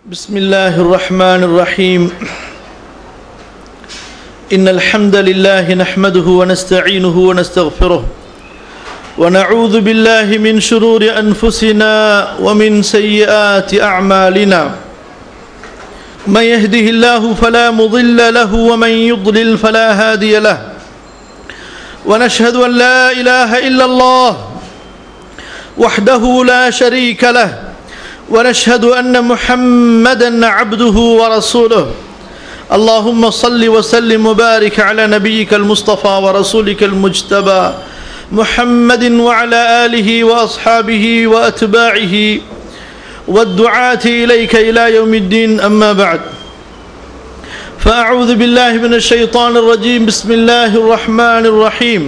بسم الله الرحمن الرحيم إن الحمد لله نحمده ونستعينه ونستغفره ونعوذ بالله من شرور أنفسنا ومن سيئات أعمالنا من يهده الله فلا مضل له ومن يضلل فلا هادي له ونشهد أن لا إله إلا الله وحده لا شريك له ونشهد أن محمدا عبده ورسوله اللهم صل وسلم وبارك على نبيك المصطفى ورسولك المجتبى محمد وعلى آله وأصحابه وأتباعه والدعاة إليك إلى يوم الدين أما بعد فأعوذ بالله من الشيطان الرجيم بسم الله الرحمن الرحيم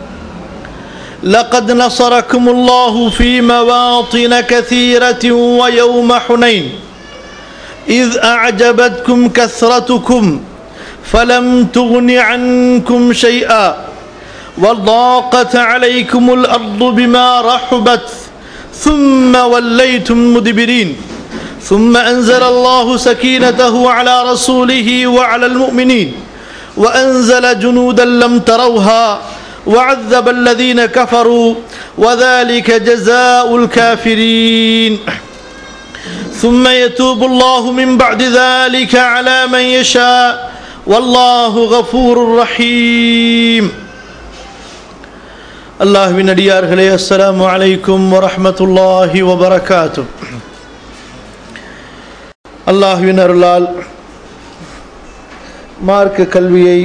لقد نصركم الله في مواطن كثيرة ويوم حنين إذ أعجبتكم كثرتكم فلم تغن عنكم شيئا وضاقت عليكم الأرض بما رحبت ثم وليتم مدبرين ثم أنزل الله سكينته على رسوله وعلى المؤمنين وأنزل جنودا لم تروها وعذب الذين كفروا وذلك جزاء الكافرين ثم يتوب الله من بعد ذلك على من يشاء والله غفور رحيم அல்லாஹ்வின் அடியார்களே அஸ்ஸலாமு அலைக்கும் வரஹ்மத்துல்லாஹி வபரகாத்து அல்லாஹ்வின் அருளால் மார்க்க கல்வியை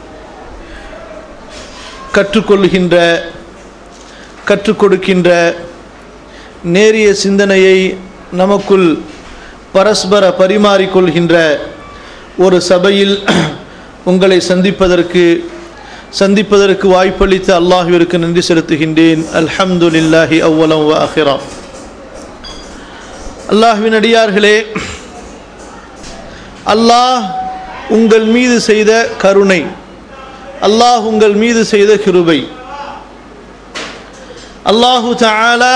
கற்றுக்கொள்கின்ற கற்றுக் கொடுக்கின்ற நேரிய சிந்தனையை நமக்குள் பரஸ்பர பரிமாறிக்கொள்கின்ற ஒரு சபையில் உங்களை சந்திப்பதற்கு சந்திப்பதற்கு வாய்ப்பளித்த அல்லாஹுவிற்கு நன்றி செலுத்துகின்றேன் அல்ஹம்துலில்லாஹி அவ்வலம் வ அஹிரா அல்லாஹுவின் அடியார்களே அல்லாஹ் உங்கள் மீது செய்த கருணை அல்லாஹ் உங்கள் மீது செய்த கிருபை அல்லாஹு தாலா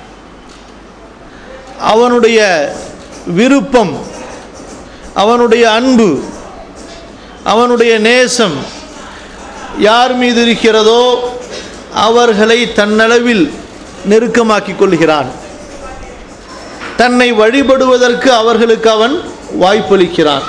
அவனுடைய விருப்பம் அவனுடைய அன்பு அவனுடைய நேசம் யார் மீது இருக்கிறதோ அவர்களை தன்னளவில் நெருக்கமாக்கிக் கொள்கிறான் தன்னை வழிபடுவதற்கு அவர்களுக்கு அவன் வாய்ப்பளிக்கிறான்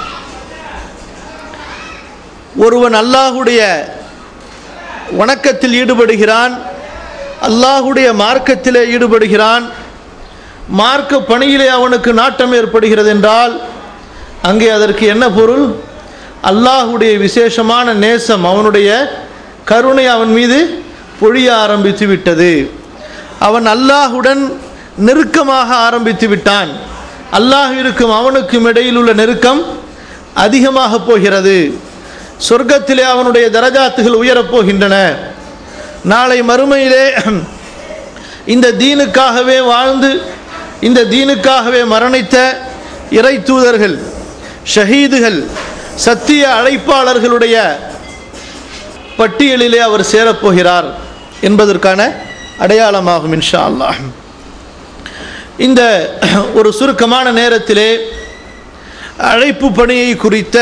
ஒருவன் அல்லாஹுடைய வணக்கத்தில் ஈடுபடுகிறான் அல்லாஹுடைய மார்க்கத்திலே ஈடுபடுகிறான் மார்க்க பணியிலே அவனுக்கு நாட்டம் ஏற்படுகிறது என்றால் அங்கே அதற்கு என்ன பொருள் அல்லாஹுடைய விசேஷமான நேசம் அவனுடைய கருணை அவன் மீது பொழிய ஆரம்பித்து விட்டது அவன் அல்லாஹுடன் நெருக்கமாக ஆரம்பித்து விட்டான் அல்லாஹிற்கும் அவனுக்கும் இடையில் உள்ள நெருக்கம் அதிகமாக போகிறது சொர்க்கத்திலே அவனுடைய தரஜாத்துகள் உயரப் போகின்றன நாளை மறுமையிலே இந்த தீனுக்காகவே வாழ்ந்து இந்த தீனுக்காகவே மரணித்த இறை தூதர்கள் ஷஹீதுகள் சத்திய அழைப்பாளர்களுடைய பட்டியலிலே அவர் சேரப்போகிறார் என்பதற்கான அடையாளமாகும் இன்ஷா அல்லாஹ் இந்த ஒரு சுருக்கமான நேரத்திலே அழைப்பு பணியை குறித்த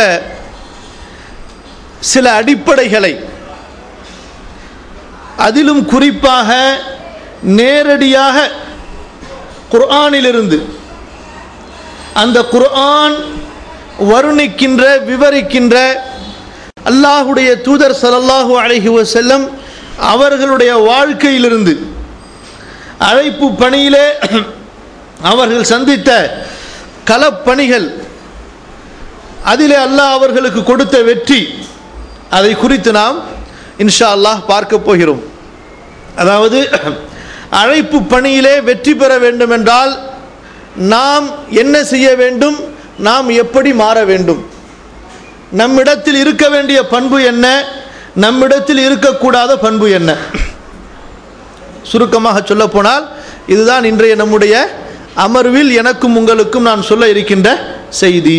சில அடிப்படைகளை அதிலும் குறிப்பாக நேரடியாக குர்ஆனிலிருந்து அந்த குர்ஆன் வருணிக்கின்ற விவரிக்கின்ற அல்லாஹுடைய தூதர் சலல்லாஹூ அலஹி வசல்லம் அவர்களுடைய வாழ்க்கையிலிருந்து அழைப்பு பணியிலே அவர்கள் சந்தித்த களப்பணிகள் அதிலே அல்லாஹ் அவர்களுக்கு கொடுத்த வெற்றி அதை குறித்து நாம் இன்ஷா அல்லாஹ் பார்க்க போகிறோம் அதாவது அழைப்பு பணியிலே வெற்றி பெற வேண்டும் என்றால் நாம் என்ன செய்ய வேண்டும் நாம் எப்படி மாற வேண்டும் நம்மிடத்தில் இருக்க வேண்டிய பண்பு என்ன நம்மிடத்தில் இருக்கக்கூடாத பண்பு என்ன சுருக்கமாக சொல்ல போனால் இதுதான் இன்றைய நம்முடைய அமர்வில் எனக்கும் உங்களுக்கும் நான் சொல்ல இருக்கின்ற செய்தி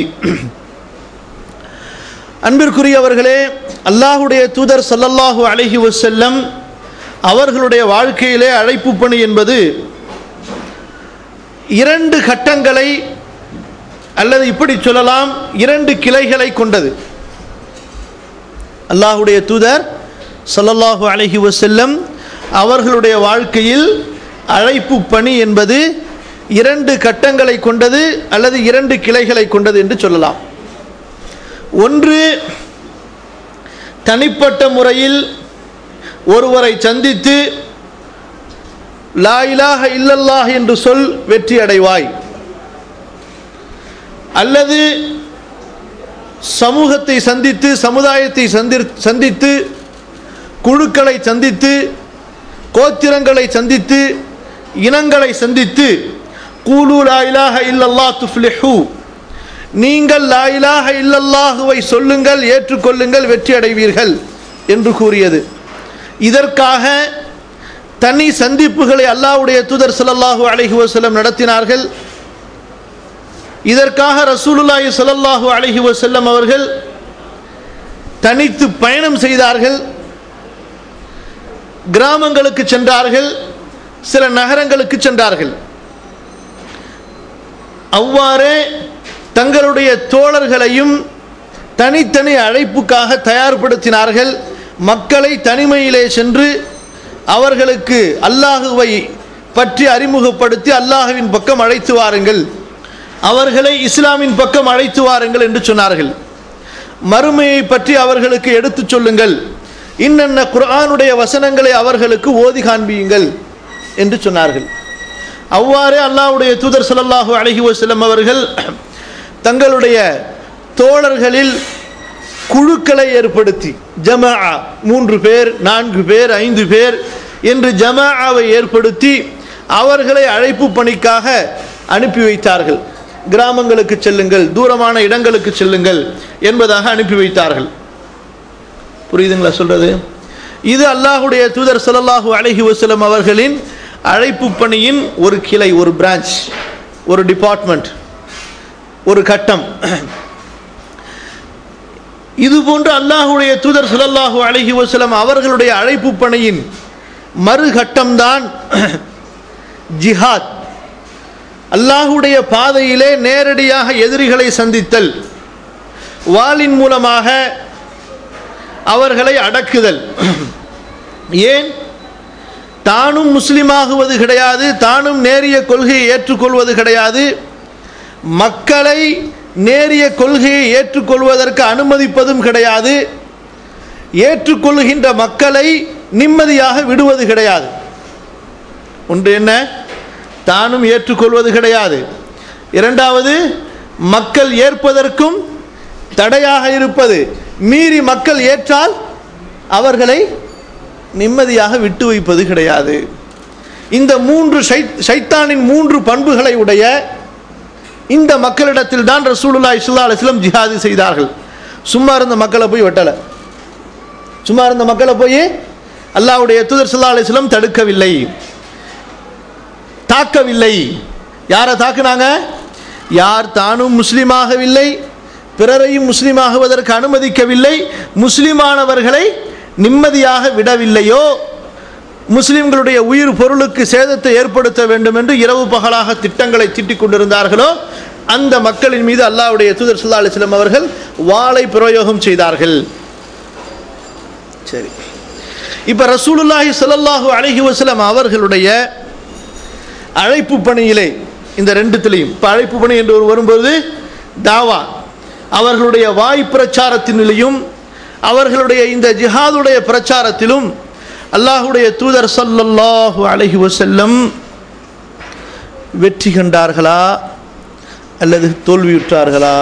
அன்பிற்குரியவர்களே அல்லாஹுடைய தூதர் சல்லல்லாஹு அலஹி வசல்லம் அவர்களுடைய வாழ்க்கையிலே அழைப்பு பணி என்பது இரண்டு கட்டங்களை அல்லது இப்படி சொல்லலாம் இரண்டு கிளைகளை கொண்டது அல்லாஹுடைய தூதர் ஸல்லல்லாஹு அலைஹி வஸல்லம் அவர்களுடைய வாழ்க்கையில் அழைப்பு பணி என்பது இரண்டு கட்டங்களை கொண்டது அல்லது இரண்டு கிளைகளை கொண்டது என்று சொல்லலாம் ஒன்று தனிப்பட்ட முறையில் ஒருவரை சந்தித்து லா இலாஹ இல்லல்லாஹ் என்று சொல் வெற்றி அடைவாய் அல்லது சமூகத்தை சந்தித்து சமுதாயத்தை சந்தி சந்தித்து குழுக்களை சந்தித்து கோத்திரங்களை சந்தித்து இனங்களை சந்தித்து கூலு லா இலாஹ இல்லல்லா துஃப்லிஹு நீங்கள் லா இலாஹ இல்லல்லாஹுவை சொல்லுங்கள் ஏற்றுக்கொள்ளுங்கள் வெற்றி அடைவீர்கள் என்று கூறியது இதற்காக தனி சந்திப்புகளை அல்லாஹ்வுடைய தூதர் ஸல்லல்லாஹு அலைஹி வஸல்லம் நடத்தினார்கள் இதற்காக ரசூலுல்லாஹி ஸல்லல்லாஹு அலைஹி வஸல்லம் அவர்கள் தனித்து பயணம் செய்தார்கள் கிராமங்களுக்கு சென்றார்கள் சில நகரங்களுக்கு சென்றார்கள் அவ்வாறே தங்களுடைய தோழர்களையும் தனித்தனி அழைப்புக்காக தயார்படுத்தினார்கள் மக்களை தனிமையிலே சென்று அவர்களுக்கு அல்லாஹுவை பற்றி அறிமுகப்படுத்தி அல்லாஹுவின் பக்கம் அழைத்து வாருங்கள் அவர்களை இஸ்லாமின் பக்கம் அழைத்து வாருங்கள் என்று சொன்னார்கள் மறுமையை பற்றி அவர்களுக்கு எடுத்துச் சொல்லுங்கள் இன்னென்ன குர்ஆனுடைய வசனங்களை அவர்களுக்கு ஓதி காண்பியுங்கள் என்று சொன்னார்கள் அவ்வாறே அல்லாஹ்வுடைய தூதர் ஸல்லல்லாஹு அலைஹி வஸல்லம் அவர்கள் தங்களுடைய தோழர்களில் குழுக்களை ஏற்படுத்தி ஜமா மூன்று பேர் நான்கு பேர் ஐந்து பேர் என்று ஜமாஆவை ஏற்படுத்தி அவர்களை அழைப்பு பணிக்காக அனுப்பி வைத்தார்கள் கிராமங்களுக்கு செல்லுங்கள் தூரமான இடங்களுக்கு செல்லுங்கள் என்பதாக அனுப்பி வைத்தார்கள் புரியுதுங்களா சொல்றது இது அல்லாஹுடைய தூதர் ஸல்லல்லாஹு அலைஹி வஸல்லம் அவர்களின் அழைப்பு பணியின் ஒரு கிளை ஒரு பிரான்ச் ஒரு டிபார்ட்மெண்ட் ஒரு கட்டம் இது போன்று அல்லாஹுடைய தூதர் ஸல்லல்லாஹு அலைஹி வஸல்லம் அவர்களுடைய அழைப்பு பணியின் மறுகட்டம்தான் ஜிஹாத் அல்லாஹுடைய பாதையிலே நேரடியாக எதிரிகளை சந்தித்தல் வாளின் மூலமாக அவர்களை அடக்குதல் ஏன் தானும் முஸ்லிமாகுவது கிடையாது தானும் நேரிய கொள்கையை ஏற்றுக்கொள்வது கிடையாது மக்களை நேரிய கொள்கையை ஏற்றுக்கொள்வதற்கு அனுமதிப்பதும் கிடையாது ஏற்றுக்கொள்கின்ற மக்களை நிம்மதியாக விடுவது கிடையாது ஒன்று என்ன தானும் ஏற்றுக்கொள்வது கிடையாது இரண்டாவது மக்கள் ஏற்பதற்கும் தடையாக இருப்பது மீறி மக்கள் ஏற்றால் அவர்களை நிம்மதியாக விட்டு வைப்பது கிடையாது இந்த மூன்று ஷைத் ஷைத்தானின் மூன்று பண்புகளை உடைய இந்த மக்களிடத்தில் தான் ரசூலுல்லா இஸ்லா அலிஸ்லம் ஜிஹாது செய்தார்கள் சும்மா இருந்த மக்களை போய் வெட்டலை சும்மா இருந்த மக்களை போய் அல்லாஹ்வுடைய தூதர் சல்லா அலிஸ்லம் தடுக்கவில்லை தாக்கவில்லை யாரை தாக்குனாங்க யார் தானும் முஸ்லீமாகவில்லை பிறரையும் முஸ்லீமாகுவதற்கு அனுமதிக்கவில்லை முஸ்லிமானவர்களை நிம்மதியாக விடவில்லையோ முஸ்லிம்களுடைய உயிர் பொருளுக்கு சேதத்தை ஏற்படுத்த வேண்டும் என்று இரவு பகலாக திட்டங்களை திட்டிக் கொண்டிருந்தார்களோ அந்த மக்களின் மீது அல்லாஹ்வுடைய தூதர் சல்லா அலிஸ்லம் அவர்கள் வாளை பிரயோகம் செய்தார்கள் சரி இப்போ ரசூலுல்லாஹி ஸல்லல்லாஹு அலைஹி வஸல்லம் அவர்களுடைய அழைப்பு பணியிலே இந்த ரெண்டுத்திலையும் இப்போ அழைப்பு பணி என்று ஒரு வரும்போது தாவா அவர்களுடைய வாய் பிரச்சாரத்தினிலையும் அவர்களுடைய இந்த ஜிஹாதுடைய பிரச்சாரத்திலும் அல்லாஹுடைய தூதர் ஸல்லல்லாஹு அலைஹி வஸல்லம் வெற்றி கண்டார்களா அல்லது தோல்வியுற்றார்களா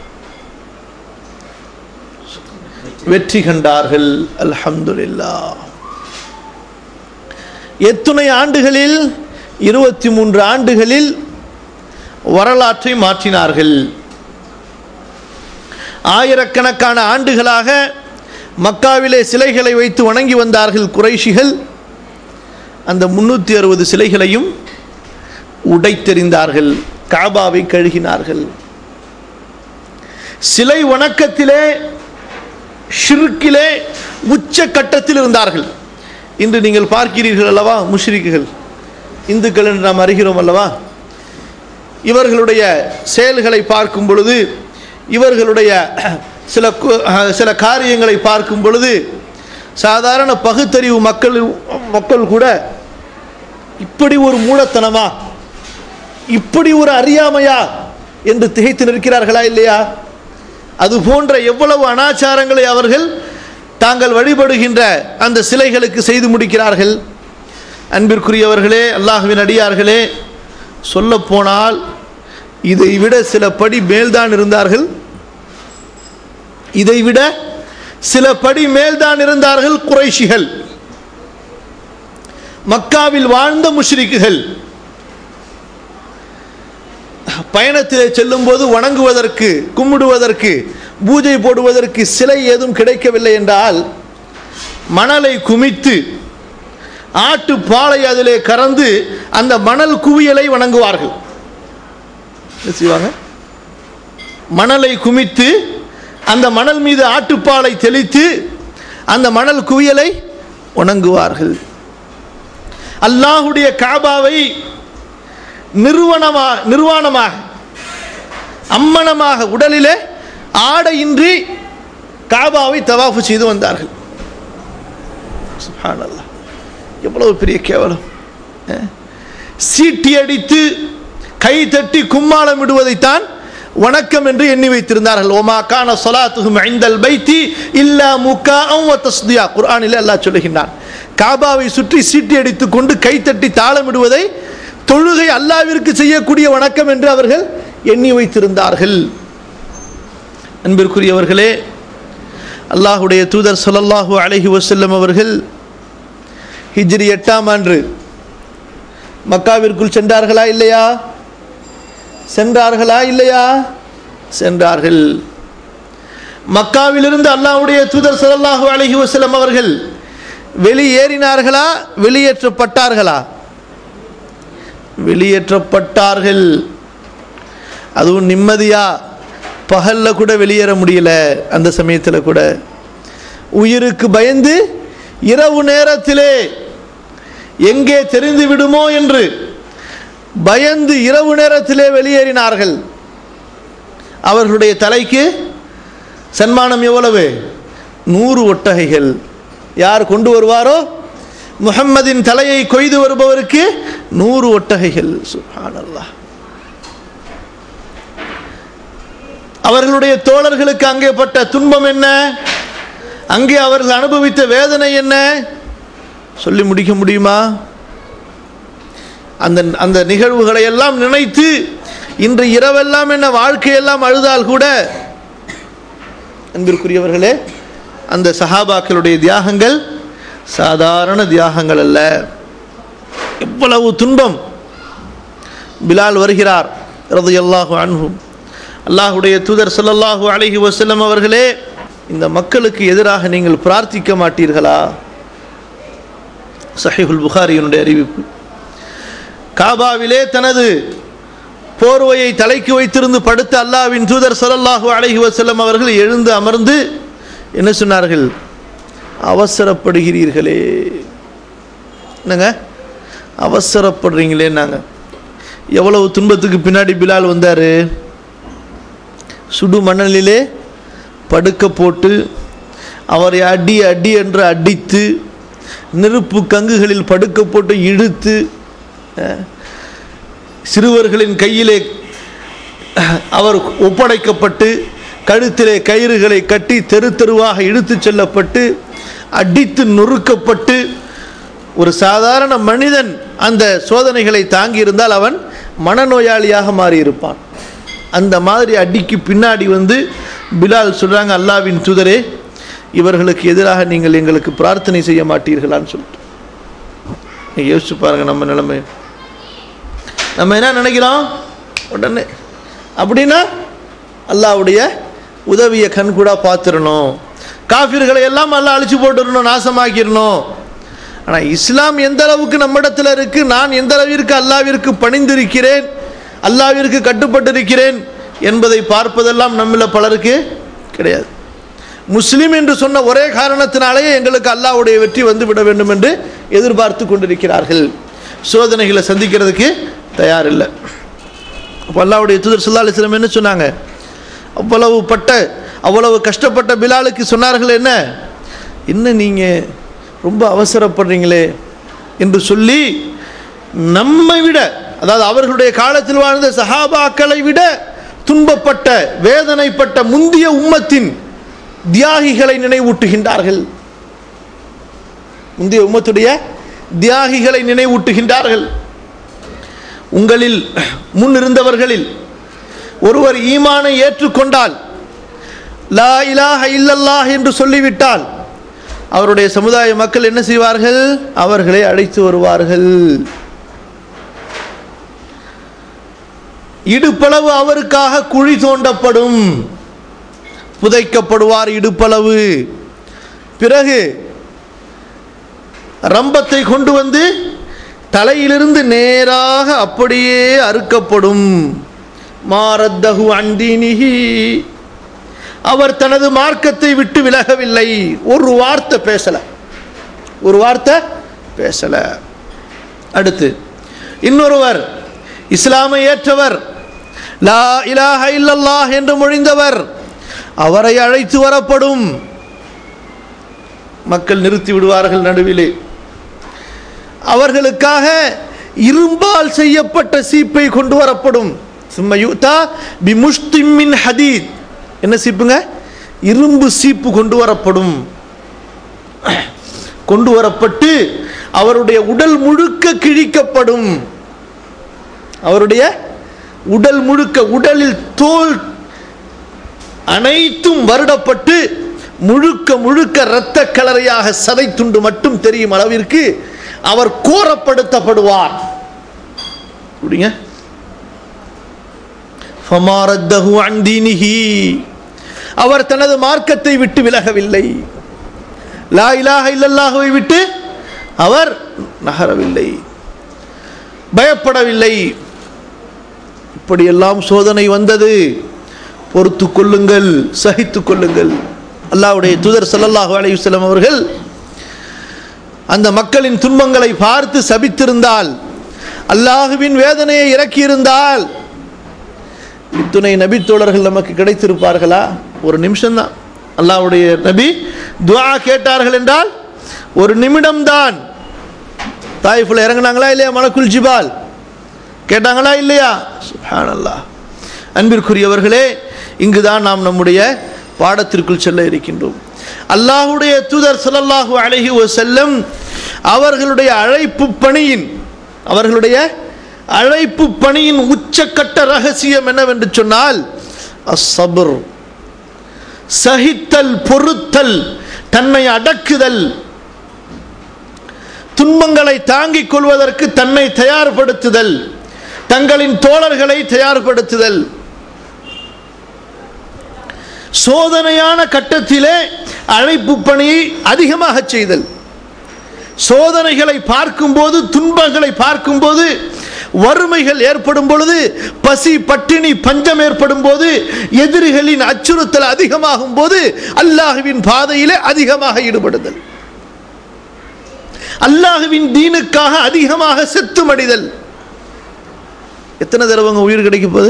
வெற்றி கண்டார்கள் அல்ஹம்துலில்லாஹ் எத்துணை ஆண்டுகளில் இருபத்தி மூன்று ஆண்டுகளில் வரலாற்றை மாற்றினார்கள் ஆயிரக்கணக்கான ஆண்டுகளாக மக்காவிலே சிலைகளை வைத்து வணங்கி வந்தார்கள் குறைஷிகள் அந்த முன்னூற்றி அறுபது சிலைகளையும் உடைத்தெறிந்தார்கள் காபாவை கழுகினார்கள் சிலை வணக்கத்திலே ஷிர்கிலே உச்ச கட்டத்தில் இருந்தார்கள் இன்று நீங்கள் பார்க்கிறீர்கள் அல்லவா முஷ்ரிக்குகள் இந்துக்கள் என்று நாம் அறிகிறோம் அல்லவா இவர்களுடைய செயல்களை பார்க்கும் பொழுது இவர்களுடைய சில கு- சில காரியங்களை பார்க்கும் பொழுது சாதாரண பகுத்தறிவு மக்கள் மக்கள் கூட இப்படி ஒரு மூலத்தனமா இப்படி ஒரு அறியாமையா என்று திகைத்து நிற்கிறார்களா இல்லையா அது போன்ற எவ்வளவு அனாச்சாரங்களை அவர்கள் தாங்கள் வழிபடுகின்ற அந்த சிலைகளுக்கு செய்து முடிக்கிறார்கள் அன்பிற்குரியவர்களே அல்லாஹுவின் அடியார்களே சொல்லப்போனால் இதை விட சில படி மேல்தான் இருந்தார்கள் இதை விட சில படி மேல்தான் இருந்தார்கள் குறைஷிகள் மக்காவில் வாழ்ந்த முஷ்ரிக்குகள் பயணத்திலே செல்லும்போது வணங்குவதற்கு கும்பிடுவதற்கு பூஜை போடுவதற்கு சிலை ஏதும் கிடைக்கவில்லை என்றால் மணலை குமித்து ஆட்டு பாலை அதிலே கறந்து அந்த மணல் குவியலை வணங்குவார்கள் என்ன செய்வாங்க மணலை குமித்து அந்த மணல் மீது ஆட்டுப்பாலை தெளித்து அந்த மணல் குவியலை வணங்குவார்கள் அல்லாஹுடைய காபாவை நிறுவனமா நிர்வாணமாக அம்மனமாக உடலிலே ஆடையின்றி காபாவை தவாஃபு செய்து வந்தார்கள் சுப்ஹானல்லாஹ் எவ்வளவு பெரிய கேவலம் அஹ். சீட்டி அடித்து கை தட்டி கும்மாளம் விடுவதைத்தான் வணக்கம் என்று எண்ணி வைத்திருந்தார்கள் ஒமா கான சொலாத்துகும் ஐந்தல் பைத்தி இல்லா முக்கா தஸ்தியா குர்ஆனில் அல்லாஹ் சொல்லுகின்றான் காபாவை சுற்றி சீட்டி அடித்துக் கொண்டு கைத்தட்டி தாளமிடுவதை தொழுகை அல்லாவிற்கு செய்யக்கூடிய வணக்கம் என்று அவர்கள் எண்ணி வைத்திருந்தார்கள் அன்பிற்குரியவர்களே அல்லாஹுடைய தூதர் ஸல்லல்லாஹு அலைஹி வஸல்லம் அவர்கள் ஹிஜ்ரி எட்டாம் ஆண்டு மக்காவிற்குள் சென்றார்களா இல்லையா சென்றார்களா இல்லையா சென்றார்கள் மக்காவிலிருந்து அல்லாஹ்வுடைய தூதர் ஸல்லல்லாஹு அலைஹி வஸல்லம் அவர்கள் வெளியேறினார்களா வெளியேற்றப்பட்டார்களா வெளியேற்றப்பட்டார்கள் அதுவும் நிம்மதியா பகல்ல கூட வெளியேற முடியல அந்த சமயத்தில் கூட உயிருக்கு பயந்து இரவு நேரத்திலே எங்கே தெரிந்து விடுமோ என்று பயந்து இரவு நேரத்திலே வெளியேறினார்கள் அவர்களுடைய தலைக்கு சன்மானம் எவ்வளவு நூறு ஒட்டகைகள் யார் கொண்டு வருவாரோ முஹம்மதின் தலையை கொய்து வருபவருக்கு நூறு ஒட்டகைகள் சுப்ஹானல்லாஹ் அவர்களுடைய தோழர்களுக்கு அங்கே பட்ட துன்பம் என்ன அங்கே அவர்கள் அனுபவித்த வேதனை என்ன சொல்லி முடிக்க முடியுமா அந்த அந்த நிகழ்வுகளை எல்லாம் நினைத்து இன்று இரவெல்லாம் என்ன வாழ்க்கையெல்லாம் அழுதால் கூட அன்பிற்குரியவர்களே அந்த சஹாபாக்களுடைய தியாகங்கள் சாதாரண தியாகங்கள் அல்ல எவ்வளவு துன்பம் பிலால் வருகிறார் ரதையல்லாஹு அன்ஹும் அல்லாஹுடைய தூதர் ஸல்லல்லாஹு அலைஹி வஸல்லம் அவர்களே இந்த மக்களுக்கு எதிராக நீங்கள் பிரார்த்திக்க மாட்டீர்களா சஹீஹுல் புகாரியினுடைய அறிவிப்பு காபாவிலே தனது போர்வையை தலைக்கு வைத்திருந்து படுத்த அல்லாஹ்வின் தூதர் ஸல்லல்லாஹு அலைஹி வஸல்லம் அவர்கள் எழுந்து அமர்ந்து என்ன சொன்னார்கள் அவசரப்படுகிறீர்களே என்னங்க அவசரப்படுறீங்களே நாங்கள் எவ்வளவு துன்பத்துக்கு பின்னாடி பிலால் வந்தார் சுடு மணலிலே படுக்க போட்டு அவரை அடி அடி என்று அடித்து நெருப்பு கங்குகளில் படுக்க போட்டு இழுத்து அஹ், சிறுவர்களின் கையிலே அவர் ஒப்படைக்கப்பட்டு கழுத்திலே கயிறுகளை கட்டி தெரு தெருவாக இழுத்துச் செல்லப்பட்டு அடித்து நொறுக்கப்பட்டு ஒரு சாதாரண மனிதன் அந்த சோதனைகளை தாங்கியிருந்தால் அவன் மனநோயாளியாக மாறியிருப்பான் அந்த மாதிரி அடிக்கு பின்னாடி வந்து பிலால் சொல்றாங்க அல்லாவின் தூதரே இவர்களுக்கு எதிராக நீங்கள் எங்களுக்கு பிரார்த்தனை செய்ய மாட்டீர்களான்னு சொல்லிட்டு நீங்க யோசிச்சு பாருங்க நம்ம நிலைமை நம்ம என்ன நினைக்கிறோம் உடனே அப்படின்னா அல்லாவுடைய உதவியை கண்கூடா பார்த்துடணும் காஃபிர்களை எல்லாம் அல்லாஹ் அழிச்சு போட்டுடணும் நாசமாக்கிடணும் ஆனால் இஸ்லாம் எந்த அளவுக்கு நம்மிடத்தில் இருக்கு நான் எந்த அளவிற்கு அல்லாவிற்கு பணிந்திருக்கிறேன் அல்லாவிற்கு கட்டுப்பட்டிருக்கிறேன் என்பதை பார்ப்பதெல்லாம் நம்மள பலருக்கு கிடையாது முஸ்லிம் என்று சொன்ன ஒரே காரணத்தினாலேயே எங்களுக்கு அல்லாஹ்வுடைய வெற்றி வந்து விட வேண்டும் என்று எதிர்பார்த்து கொண்டிருக்கிறார்கள் சோதனைகளை சந்திக்கிறதுக்கு தயாரில்லை அப்போ அல்லாவுடைய தூதர் சுல்லா அலிஸ்லம் என்ன சொன்னாங்க அவ்வளவு பட்ட அவ்வளவு கஷ்டப்பட்ட பிலாலுக்கு சொன்னார்கள் என்ன என்ன நீங்கள் ரொம்ப அவசரப்படுறீங்களே என்று சொல்லி நம்மை விட அதாவது அவர்களுடைய காலத்தில் வாழ்ந்த சஹாபாக்களை விட துன்பப்பட்ட வேதனைப்பட்ட முந்திய உம்மத்தின் தியாகிகளை நினைவூட்டுகின்றார்கள் முந்தைய உம்மத்துடைய தியாகிகளை நினைவூட்டுகின்றார்கள் உங்களில் முன் இருந்தவர்களில் ஒருவர் ஈமானை ஏற்றுக்கொண்டால் லா இலாஹ இல்லல்லாஹ் என்று சொல்லிவிட்டால் அவருடைய சமுதாய மக்கள் என்ன செய்வார்கள் அவர்களை அழைத்து வருவார்கள் இடுப்பளவு அவருக்காக குழி தோண்டப்படும் புதைக்கப்படுவார் இடுப்பளவு பிறகு ரம்பத்தை கொண்டு வந்து தலையிலிருந்து நேராக அப்படியே அறுக்கப்படும் மாரத்தகு அந்தீனிகி அவர் தனது மார்க்கத்தை விட்டு விலகவில்லை ஒரு வார்த்தை பேசல ஒரு வார்த்தை பேசல அடுத்து இன்னொருவர் இஸ்லாமை ஏற்றவர் லா இலாஹ இல்லல்லாஹ் என்று மொழிந்தவர் அவரை அழைத்து வரப்படும் மக்கள் நிறுத்தி விடுவார்கள் நடுவிலே அவர்களுக்காக இரும்பால் செய்யப்பட்ட சீப்பை கொண்டு வரப்படும் சும்மையூத்தா பி முஷ்திமின் ஹதீத் என்ன சீப்புங்க இரும்பு சீப்பு கொண்டு வரப்படும் கொண்டு வரப்பட்டு அவருடைய உடல் முழுக்க கிழிக்கப்படும் அவருடைய உடல் முழுக்க உடலில் தோல் அனைத்தும் வருடப்பட்டு முழுக்க முழுக்க இரத்த கலரையாக சதை துண்டு மட்டும் தெரியும் அளவிற்கு அவர் கோரப்படுத்தப்படுவார் அப்படிங்க ஃபமாரத்தஹு அன் தீனிஹி அவர் தனது மார்க்கத்தை விட்டு விலகவில்லை லா இலாஹ இல்லல்லாஹுவை விட்டு அவர் நகரவில்லை பயப்படவில்லை இப்படியெல்லாம் சோதனை வந்தது பொறுத்து கொள்ளுங்கள் சகித்து கொள்ளுங்கள் அல்லாஹ்வுடைய தூதர் ஸல்லல்லாஹு அலைஹி வஸல்லம் அவர்கள் அந்த மக்களின் துன்பங்களை பார்த்து சபித்திருந்தால் அல்லாஹுவின் வேதனையை இறக்கியிருந்தால் இத்துணை நபி தோழர்கள் நமக்கு கிடைத்திருப்பார்களா ஒரு நிமிஷம்தான் அல்லாஹ்வுடைய நபி துஆ கேட்டார்கள் என்றால் ஒரு நிமிடம்தான் தாயிஃபில் இறங்குனாங்களா இல்லையா மலக்குல் ஜிபால் கேட்டாங்களா இல்லையா சுப்ஹானல்லாஹ் அன்பிற்குரியவர்களே இங்குதான் நாம் நம்முடைய பாடத்திற்குள் செல்ல இருக்கின்றோம் அல்லாஹுடைய தூதர் ஸல்லல்லாஹு அலைஹி வஸல்லம் அவர்களுடைய அழைப்பு பணியின் அவர்களுடைய அழைப்பு பணியின் உச்சக்கட்ட ரகசியம் என்னவென்று சொன்னால் அஸ்ஸபர் சகித்தல் பொறுத்தல் தன்னை அடக்குதல் துன்பங்களை தாங்கிக் கொள்வதற்கு தன்னை தயார்படுத்துதல் தங்களின் தோழர்களை தயார்படுத்துதல் சோதனையான கட்டத்திலே அழைப்பு பணியை அதிகமாக செய்தல் சோதனைகளை பார்க்கும்போது துன்பங்களை பார்க்கும்போது வறுமைகள் ஏற்படும் பொழுது பசி பட்டினி பஞ்சம் ஏற்படும் போது எதிரிகளின் அச்சுறுத்தல் அதிகமாகும் போது அல்லாஹுவின் பாதையிலே அதிகமாக ஈடுபடுதல் அல்லாஹுவின் தீனுக்காக அதிகமாக செத்து மடிதல் எத்தனை தடவைங்க உயிர் கிடைக்க போகுது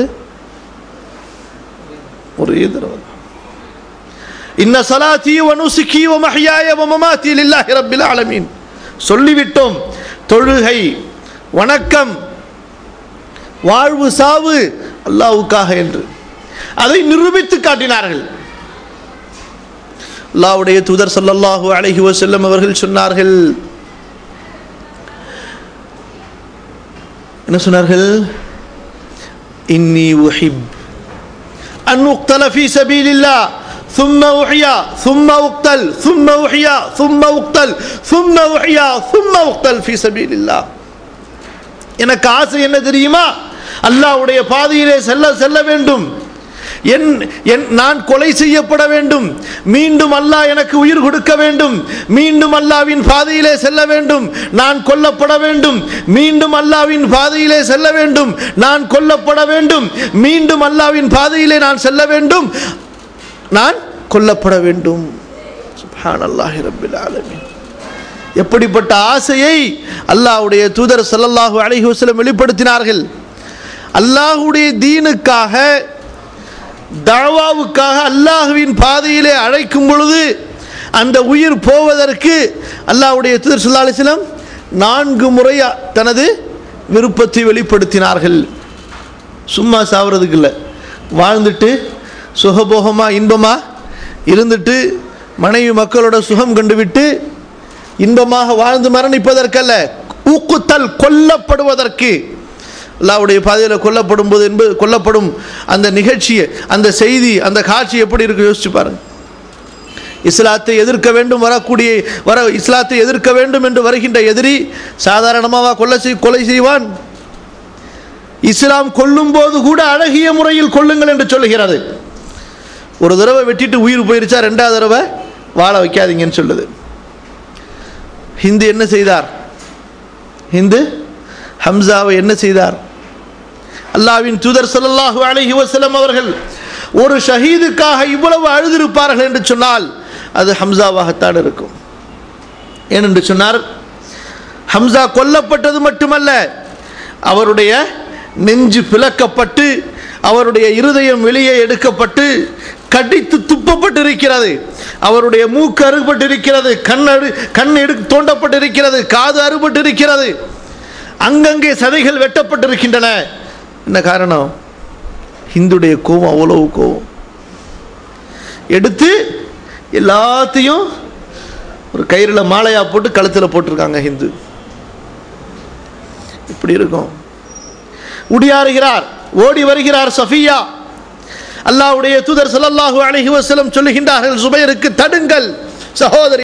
ஒரே தடவை இன்ன சலாத்தி வனுசுக்கி வமஹ்யாய வமமாத்தி லில்லாஹி ரப்பில் ஆலமீன் சொல்லிவிட்டோம் தொழுகை வணக்கம் வாழ்வு சாவு அல்லாஹ்வுக்காக என்று அதை நிரூபித்து காட்டினார்கள் அல்லாஹ்வுடைய தூதர் ஸல்லல்லாஹு அலைஹி வஸல்லம் அவர்கள் சொன்னார்கள் என்ன சொன்னார்கள் இன்னி உஹிப் أن أقتل في سبيل الله ثم أحيا ثم أقتل ثم أحيا ثم أقتل ثم أحيا ثم أقتل في سبيل الله எனக்கு ஆசை என்ன தெரியுமா அல்லாஹ்வுடைய பாதையிலே செல்ல செல்ல வேண்டும் என் என் நான் கொலை செய்யப்பட வேண்டும் மீண்டும் அல்லாஹ் எனக்கு உயிர் கொடுக்க வேண்டும் மீண்டும் அல்லாவின் பாதையிலே செல்ல வேண்டும் நான் கொல்லப்பட வேண்டும் மீண்டும் அல்லாவின் பாதையிலே செல்ல வேண்டும் நான் கொல்லப்பட வேண்டும் மீண்டும் அல்லாவின் பாதையிலே நான் செல்ல வேண்டும் நான் கொல்லப்பட வேண்டும் சுப்ஹானல்லாஹி ரப்பில் ஆலமீன் எப்படிப்பட்ட ஆசையை அல்லாஹ்வுடைய தூதர் ஸல்லல்லாஹு அலைஹி வஸல்லம் வெளிப்படுத்தினார்கள் அல்லாஹுடைய தீனுக்காக தாவாவுக்காக அல்லாஹுவின் பாதையிலே அழைக்கும் பொழுது அந்த உயிர் போவதற்கு அல்லாஹ்வுடைய தூதர் ஸல்லல்லாஹு அலைஹி வஸல்லம் நான்கு முறை தனது விருப்பத்தை வெளிப்படுத்தினார்கள் சும்மா சாவறதுக்கு இல்லை வாழ்ந்துட்டு சுகபோகமாக இன்பமாக இருந்துட்டு மனைவி மக்களோட சுகம் கண்டுவிட்டு இன்பமாக வாழ்ந்து மரணிப்பதற்கல்ல ஊக்குத்தல் கொல்லப்படுவதற்கு அல்லாவுடைய பாதையில் கொல்லப்படும் போது என்பது கொல்லப்படும் அந்த நிகழ்ச்சியை அந்த செய்தி அந்த காட்சி எப்படி இருக்கு யோசிச்சு பாருங்க இஸ்லாத்தை எதிர்க்க வேண்டும் வரக்கூடிய வர இஸ்லாத்தை எதிர்க்க வேண்டும் என்று வருகின்ற எதிரி சாதாரணமாக கொல்லை செய் கொலை செய்வான் இஸ்லாம் கொல்லும் போது கூட அழகிய முறையில் கொல்லுங்கள் என்று சொல்லுகிறது ஒரு தடவை வெட்டிட்டு உயிர் போயிருச்சா ரெண்டாவது தடவை வாழ வைக்காதீங்கன்னு சொல்லுது ஹிந்து என்ன செய்தார் ஹிந்து ஹம்சாவை என்ன செய்தார் அல்லாவின் தூதர் ஸல்லல்லாஹு அலைஹி வஸல்லம் அவர்கள் ஒரு ஷஹீதுக்காக இவ்வளவு அழுதிருப்பார்கள் என்று சொன்னால் அது ஹம்சாவாகத்தான் இருக்கும் ஏனென்று சொன்னார் ஹம்சா கொல்லப்பட்டது மட்டுமல்ல அவருடைய நெஞ்சு பிளக்கப்பட்டு அவருடைய இருதயம் வெளியே எடுக்கப்பட்டு கடித்து துப்பப்பட்டிருக்கிறது அவருடைய மூக்கு அறுபட்டிருக்கிறது கண் அறு கண் எடு தோண்டப்பட்டிருக்கிறது காது அறுபட்டிருக்கிறது அங்கங்கே சதைகள் வெட்டப்பட்டிருக்கின்றன என்ன காரணம் ஹிந்துடைய கோவம் அவ்வளவு கோவம் எடுத்து எல்லாத்தையும் ஒரு கயிறில் மாலையா போட்டு கழுத்தில் போட்டிருக்காங்க ஹிந்து இப்படி இருக்கும் உடியாறுகிறார் ஓடி வருகிறார் சஃபியா அல்லாஹ்வுடைய தூதர் ஸல்லல்லாஹு அலைஹி வஸல்லம் சொல்லுகின்றார்கள் சுபைருக்கு தடுங்கள் சகோதரி